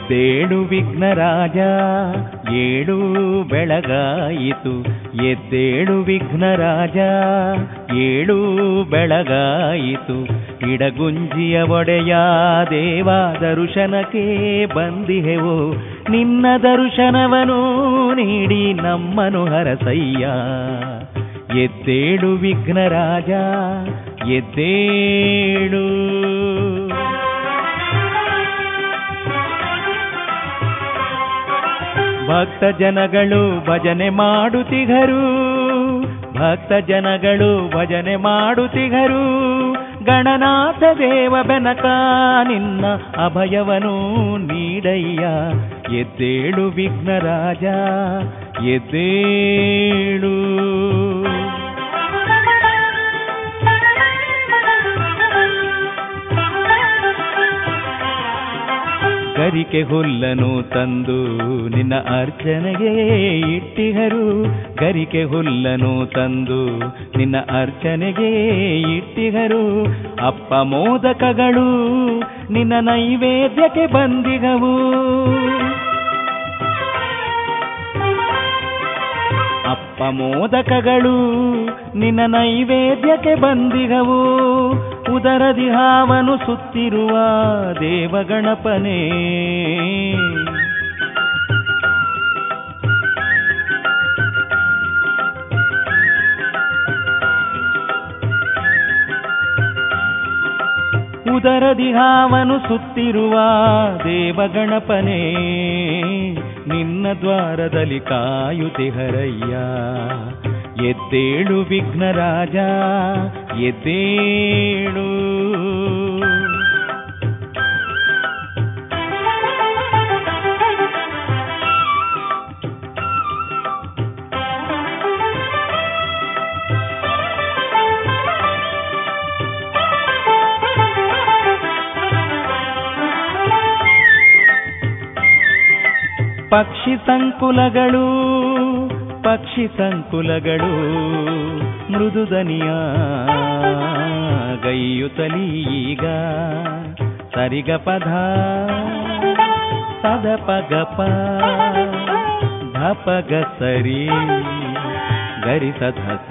ಎದ್ದೇಳು ವಿಘ್ನರಾಜ ಏಳು ಬೆಳಗಾಯಿತು ಎದ್ದೇಳು ವಿಘ್ನರಾಜ ಏಳು ಬೆಳಗಾಯಿತು ಇಡಗುಂಜಿಯ ಒಡೆಯ ದೇವ ದರ್ಶನಕ್ಕೆ ಬಂದಿಹೆವು ನಿನ್ನ ದರ್ಶನವನು ನೀಡಿ ನಮ್ಮನು ಹರಸಯ್ಯ ಎದ್ದೇಳು ವಿಘ್ನರಾಜ ಎದ್ದೇಳು ಭಕ್ತ ಜನಗಳು ಭಜನೆ ಮಾಡುತ್ತಿಗರು ಭಕ್ತ ಜನಗಳು ಭಜನೆ ಮಾಡುತ್ತಿಗರು ಗಣನಾಥ ದೇವ ಬೆನಕ ನಿನ್ನ ಅಭಯವನು ನೀಡಯ್ಯ ಎದ್ದೇಳು ವಿಘ್ನರಾಜ ಎದ್ದೇಳು ಗರಿಕೆ ಹುಲ್ಲನು ತಂದು ನಿನ್ನ ಅರ್ಚನೆಗೆ ಇಟ್ಟಿಗರು ಗರಿಕೆ ಹುಲ್ಲನು ತಂದು ನಿನ್ನ ಅರ್ಚನೆಗೆ ಇಟ್ಟಿಗರು ಅಪ್ಪ ಮೋದಕಗಳು ನಿನ್ನ ನೈವೇದ್ಯಕ್ಕೆ ಬಂದಿಗವು ಅಪ್ಪ ಮೋದಕಗಳು ನಿನ್ನ ನೈವೇದ್ಯಕ್ಕೆ ಬಂದಿಗವು ಉದರದಿ ಹಾವನು ಸುತ್ತಿರುವ ದೇವಗಣಪನೇ ಉದರದಿ ಹಾವನು ಸುತ್ತಿರುವ ದೇವಗಣಪನೇ ನಿನ್ನ ದ್ವಾರದಲ್ಲಿ ಕಾಯುತಿಹರಯ್ಯ ಎದ್ದೇಳು ವಿಘ್ನರಾಜ ಎದ್ದೇಳು ಪಕ್ಷಿ ಸಂಕುಲಗಳು ಪಕ್ಷಿ ಸಂಕುಲಗಳು ಮೃದುದನಿಯ ಗೈಯುತ್ತಲೀ ಈಗ ಸರಿಗ ಪದ ಸದ ಪಗಪ ಧಪಗ ಸರಿ ಗರಿಸ ಧಸ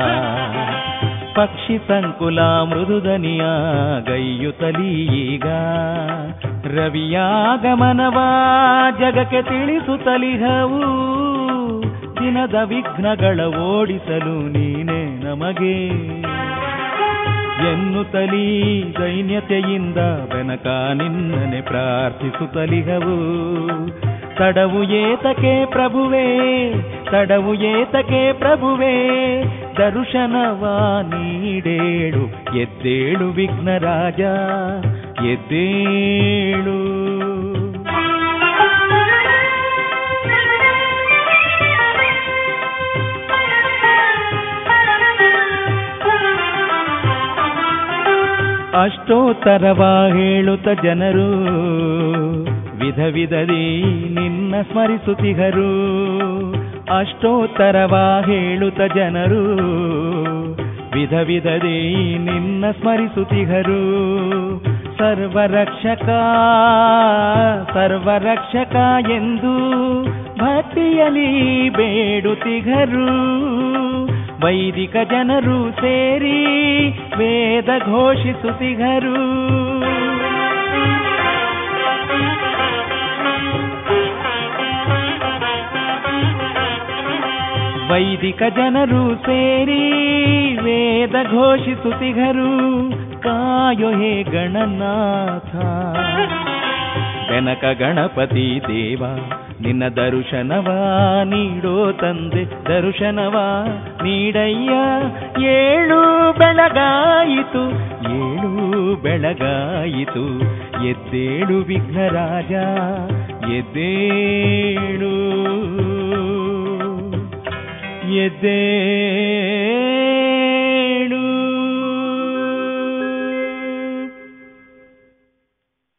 ಪಕ್ಷಿ ಸಂಕುಲ ಮೃದುದನಿಯ ಗೈಯುತ್ತಲೀ ಈಗ ರವಿಯಾಗಮನವ ಜಗಕ್ಕೆ ತಿಳಿಸುತ್ತಲಿಹವು ದಿನದ ವಿಘ್ನಗಳ ಓಡಿಸಲು ನೀನೆ ನಮಗೆ ಎನ್ನುತ್ತಲೀ ದೈನ್ಯತೆಯಿಂದ ಬೆನಕ ನಿನ್ನನೆ ಪ್ರಾರ್ಥಿಸುತ್ತಲಿಹವು ತಡವು ಏತಕೆ ಪ್ರಭುವೇ ತಡವು ಏತಕೆ ಪ್ರಭುವೇ ದರ್ಶನವ ನೀಡೇಳು ಎದ್ದೇಳು ವಿಘ್ನರಾಜ ಎದ್ದೇಳು ಅಷ್ಟೋತ್ತರವ ಹೇಳುತ್ತ ಜನರು ವಿಧ ವಿಧದಿ ನಿನ್ನ ಸ್ಮರಿಸುತ್ತಿಗರು ಅಷ್ಟೋತ್ತರವ ಹೇಳುತ್ತ ಜನರು ವಿಧ ವಿಧದಿ ನಿನ್ನ ಸ್ಮರಿಸುತ್ತಿಗರು ಸರ್ವರಕ್ಷಕ ಸರ್ವರಕ್ಷಕ ಎಂದು ಭಕ್ತಿಯಲಿ ಬೇಡುತ್ತಿಗರು ವೈದಿಕ ಜನರು ಸೇರಿ ವೇದ ಘೋಷಿಸುತ್ತಿಗರು ವೈದಿಕ ಜನರು ಸೇರಿ ವೇದ ಘೋಷಿಸುತ್ತಿಗರು ಕಾಯೋ ಹೇ ಗಣನಾಥ ಬೆನಕ ಗಣಪತಿ ದೇವ ನಿನ್ನ ದರ್ಶನವ ನೀಡೋ ತಂದೆ ದರ್ಶನವ ನೀಡಯ್ಯ ಏಳು ಬೆಳಗಾಯಿತು ಏಳು ಬೆಳಗಾಯಿತು ಎದ್ದೇಳು ವಿಘ್ನರಾಜ ಎದ್ದೇಳು ಎದ್ದೇಳು